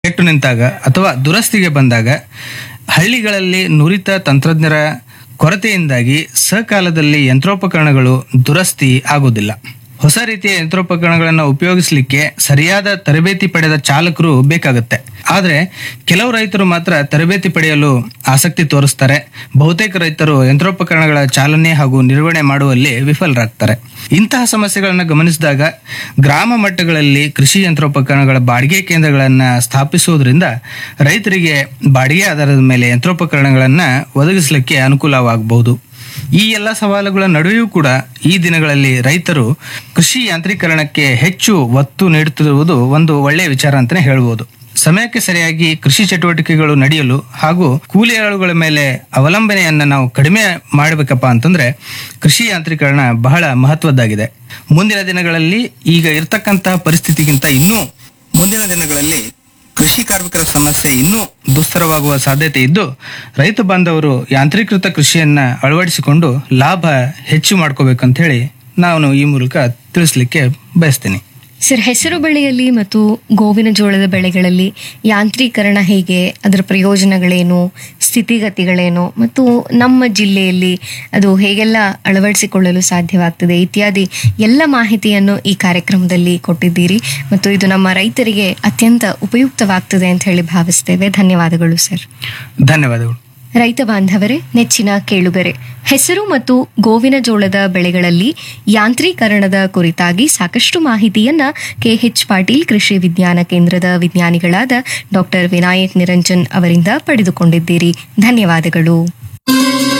ಕೆಟ್ಟು ನಿಂತಾಗ ಅಥವಾ ದುರಸ್ತಿಗೆ ಬಂದಾಗ ಹಳ್ಳಿಗಳಲ್ಲಿ ನುರಿತ ತಂತ್ರಜ್ಞರ ಕೊರತೆಯಿಂದಾಗಿ ಸಕಾಲದಲ್ಲಿ ಯಂತ್ರೋಪಕರಣಗಳು ದುರಸ್ತಿ ಆಗುವುದಿಲ್ಲ ಹೊಸ ರೀತಿಯ ಯಂತ್ರೋಪಕರಣಗಳನ್ನು ಉಪಯೋಗಿಸಲಿಕ್ಕೆ ಸರಿಯಾದ ತರಬೇತಿ ಪಡೆದ ಚಾಲಕರು ಬೇಕಾಗುತ್ತೆ ಆದರೆ ಕೆಲವು ರೈತರು ಮಾತ್ರ ತರಬೇತಿ ಪಡೆಯಲು ಆಸಕ್ತಿ ತೋರಿಸ್ತಾರೆ ಬಹುತೇಕ ರೈತರು ಯಂತ್ರೋಪಕರಣಗಳ ಚಾಲನೆ ಹಾಗೂ ನಿರ್ವಹಣೆ ಮಾಡುವಲ್ಲಿ ವಿಫಲರಾಗ್ತಾರೆ ಇಂತಹ ಸಮಸ್ಯೆಗಳನ್ನು ಗಮನಿಸಿದಾಗ ಗ್ರಾಮ ಮಟ್ಟಗಳಲ್ಲಿ ಕೃಷಿ ಯಂತ್ರೋಪಕರಣಗಳ ಬಾಡಿಗೆ ಕೇಂದ್ರಗಳನ್ನು ಸ್ಥಾಪಿಸುವುದರಿಂದ ರೈತರಿಗೆ ಬಾಡಿಗೆ ಆಧಾರದ ಮೇಲೆ ಯಂತ್ರೋಪಕರಣಗಳನ್ನು ಒದಗಿಸಲಿಕ್ಕೆ ಅನುಕೂಲವಾಗಬಹುದು ಈ ಎಲ್ಲ ಸವಾಲುಗಳ ನಡುವೆಯೂ ಕೂಡ ಈ ದಿನಗಳಲ್ಲಿ ರೈತರು ಕೃಷಿ ಯಾಂತ್ರೀಕರಣಕ್ಕೆ ಹೆಚ್ಚು ಒತ್ತು ನೀಡುತ್ತಿರುವುದು ಒಂದು ಒಳ್ಳೆಯ ವಿಚಾರ ಅಂತಾನೆ ಹೇಳ್ಬೋದು ಸಮಯಕ್ಕೆ ಸರಿಯಾಗಿ ಕೃಷಿ ಚಟುವಟಿಕೆಗಳು ನಡೆಯಲು ಹಾಗೂ ಕೂಲಿ ಆಳುಗಳ ಮೇಲೆ ಅವಲಂಬನೆಯನ್ನ ನಾವು ಕಡಿಮೆ ಮಾಡಬೇಕಪ್ಪ ಅಂತಂದ್ರೆ ಕೃಷಿ ಯಾಂತ್ರೀಕರಣ ಬಹಳ ಮಹತ್ವದ್ದಾಗಿದೆ ಮುಂದಿನ ದಿನಗಳಲ್ಲಿ ಈಗ ಇರತಕ್ಕಂತಹ ಪರಿಸ್ಥಿತಿಗಿಂತ ಇನ್ನೂ ಮುಂದಿನ ದಿನಗಳಲ್ಲಿ ಕೃಷಿ ಕಾರ್ಮಿಕರ ಸಮಸ್ಯೆ ಇನ್ನೂ ದುಸ್ತರವಾಗುವ ಸಾಧ್ಯತೆ ಇದ್ದು ರೈತ ಬಾಂಧವರು ಯಾಂತ್ರೀಕೃತ ಕೃಷಿಯನ್ನ ಅಳವಡಿಸಿಕೊಂಡು ಲಾಭ ಹೆಚ್ಚು ಮಾಡ್ಕೋಬೇಕಂತ ಹೇಳಿ ನಾನು ಈ ಮೂಲಕ ತಿಳಿಸ್ಲಿಕ್ಕೆ ಬಯಸ್ತೀನಿ ಸರ್ ಹೆಸರು ಬೆಳೆಯಲ್ಲಿ ಮತ್ತು ಗೋವಿನ ಜೋಳದ ಬೆಳೆಗಳಲ್ಲಿ ಯಾಂತ್ರೀಕರಣ ಹೇಗೆ ಅದರ ಪ್ರಯೋಜನಗಳೇನು ಸ್ಥಿತಿಗತಿಗಳೇನು ಮತ್ತು ನಮ್ಮ ಜಿಲ್ಲೆಯಲ್ಲಿ ಅದು ಹೇಗೆಲ್ಲ ಅಳವಡಿಸಿಕೊಳ್ಳಲು ಸಾಧ್ಯವಾಗ್ತದೆ ಇತ್ಯಾದಿ ಎಲ್ಲ ಮಾಹಿತಿಯನ್ನು ಈ ಕಾರ್ಯಕ್ರಮದಲ್ಲಿ ಕೊಟ್ಟಿದ್ದೀರಿ ಮತ್ತು ಇದು ನಮ್ಮ ರೈತರಿಗೆ ಅತ್ಯಂತ ಉಪಯುಕ್ತವಾಗ್ತದೆ ಅಂತ ಹೇಳಿ ಭಾವಿಸ್ತೇವೆ ಧನ್ಯವಾದಗಳು ಸರ್ ಧನ್ಯವಾದಗಳು ರೈತ ಬಾಂಧವರೇ ನೆಚ್ಚಿನ ಕೇಳುಗರೆ ಹೆಸರು ಮತ್ತು ಗೋವಿನ ಜೋಳದ ಬೆಳೆಗಳಲ್ಲಿ ಯಾಂತ್ರೀಕರಣದ ಕುರಿತಾಗಿ ಸಾಕಷ್ಟು ಮಾಹಿತಿಯನ್ನ ಕೆಎಚ್ ಪಾಟೀಲ್ ಕೃಷಿ ವಿಜ್ಞಾನ ಕೇಂದ್ರದ ವಿಜ್ಞಾನಿಗಳಾದ ಡಾಕ್ಟರ್ ವಿನಾಯಕ್ ನಿರಂಜನ್ ಅವರಿಂದ ಪಡೆದುಕೊಂಡಿದ್ದೀರಿ ಧನ್ಯವಾದಗಳು